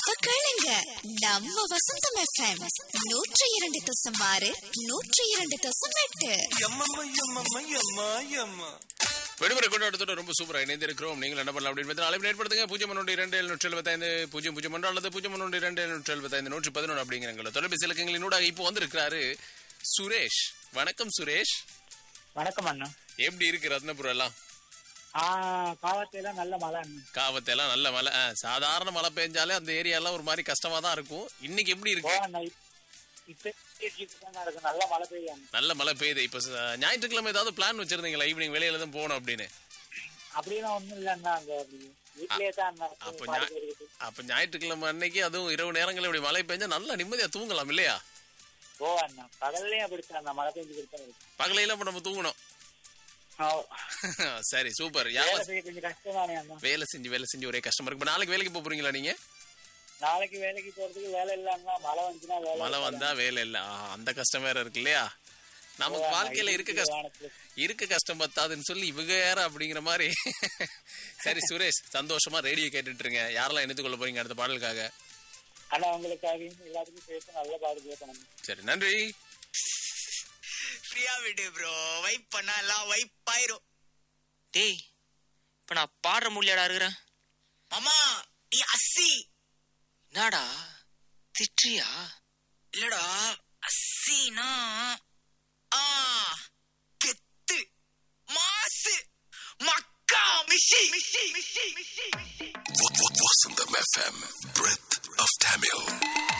அப்ப கேளுங்க நம்ம வசந்தம் எஃப்எம் நூற்றி இரண்டு தசம் ஆறு நூற்றி இரண்டு தசம் எட்டு எம்மம்மா எம்மம்மா எம்மா எம்மா விடுமுறை கொண்டாட்டத்தோட ரொம்ப சூப்பராக இணைந்திருக்கிறோம் நீங்கள் என்ன பண்ணலாம் அப்படின்னு அழைப்பு ஏற்படுத்துங்க பூஜ்ஜியம் ஒன்று இரண்டு எழுநூற்றி எழுபத்தைந்து பூஜ்ஜியம் பூஜ்ஜியம் ஒன்று அல்லது பூஜ்ஜியம் ஒன்று இரண்டு எழுநூற்றி எழுபத்தைந்து நூற்றி பதினொன்று அப்படிங்கிறங்கள தொலைபேசி இலக்கங்களினூட இப்போ வந்திருக்கிறாரு சுரேஷ் வணக்கம் சுரேஷ் வணக்கம் அண்ணா எப்படி இருக்கு ரத்னபுரம் எல்லாம் ஆ காவத்தையில நல்ல மழை அண்ணா காவத்தெல்லாம் நல்ல மழை ஆ, சாதாரண மழை பெஞ்சாலே அந்த ஏரியாலாம் ஒரு மாதிரி கஷ்டமா தான் இருக்கும் இன்னைக்கு எப்படி ஓ இருக்கு அண்ணா இப்ப இருக்கு நல்ல மழை பெய்யும் அண்ணா. நல்ல மழை பெய்யுது இப்போ ச- ஞாயிற்றுக்கிழமை ஏதாவது பிளான் வச்சிருந்தீங்களா ஈவினிங் வெளியில தான் போகணும் அப்படின்னு அப்படிலாம் ஒண்ணும் இல்ல அண்ணா அங்க அப்படி வீட்லயே தான் அண்ணா அப்ப பாதி ஞா- பேர் இருக்குது. அப்ப ஞாயிற்றுக்கிழமை அன்னைக்கு அதுவும் இரவு நேரங்களில் இப்படி மழை பெஞ்சா நல்லா நிம்மதியா தூங்கலாம் இல்லையா ஓ அண்ணா பகல்லையும் அப்படித்தான் அண்ணா மழை பெஞ்சு கொடுத்தா இருக்கு பகலையில இப்ப நம்ம தூங்கணும் ஆ, சரி சூப்பர் வேலை யாரும் செய்ய கொஞ்சம் கஷ்டமானே அண்ணா வேலை செஞ்சு வேலை செஞ்சு ஒரே கஷ்டமா இருக்கு இப்ப நாளைக்கு வேலைக்கு போக போறீங்களா நீங்க நாளைக்கு வேலைக்கு போறதுக்கு வேலை இல்ல அண்ணா மழை வந்துச்சுன்னா வேலை மழை வந்தா வேலை இல்ல ஆ, அந்த கஷ்டம் வேற இருக்கு இல்லையா நமக்கு வாழ்க்கையில இருக்க கஷ்டம் வானத்துல. இருக்க கஷ்டம் பத்தாதுன்னு சொல்லி இவங்க யார அப்படிங்கிற மாதிரி சரி சுரேஷ் சந்தோஷமா ரேடியோ கேட்டுட்டு இருங்க யாரெல்லாம் இணைத்து கொள்ள போறீங்க அடுத்த பாடலுக்காக அண்ணா உங்களுக்காகவும் எல்லாத்துக்கும் சேர்த்து நல்ல பாடு கேட்கணும் சரி நன்றி ஃப்ரீயா விடு ப்ரோ வைப் பண்ணா எல்லாம் வைப் ஆயிரும் டேய் இப்ப நான் பாடுற முடியலடா இருக்கிறேன் மாமா நீ அஸ்ஸி என்னடா திட்றியா இல்லடா அஸ்ஸினா ஆ கெத்து மாசு மக்கா மிஷி மிஷி மிஷி மிஷி Vasantham FM, breath of Tamil.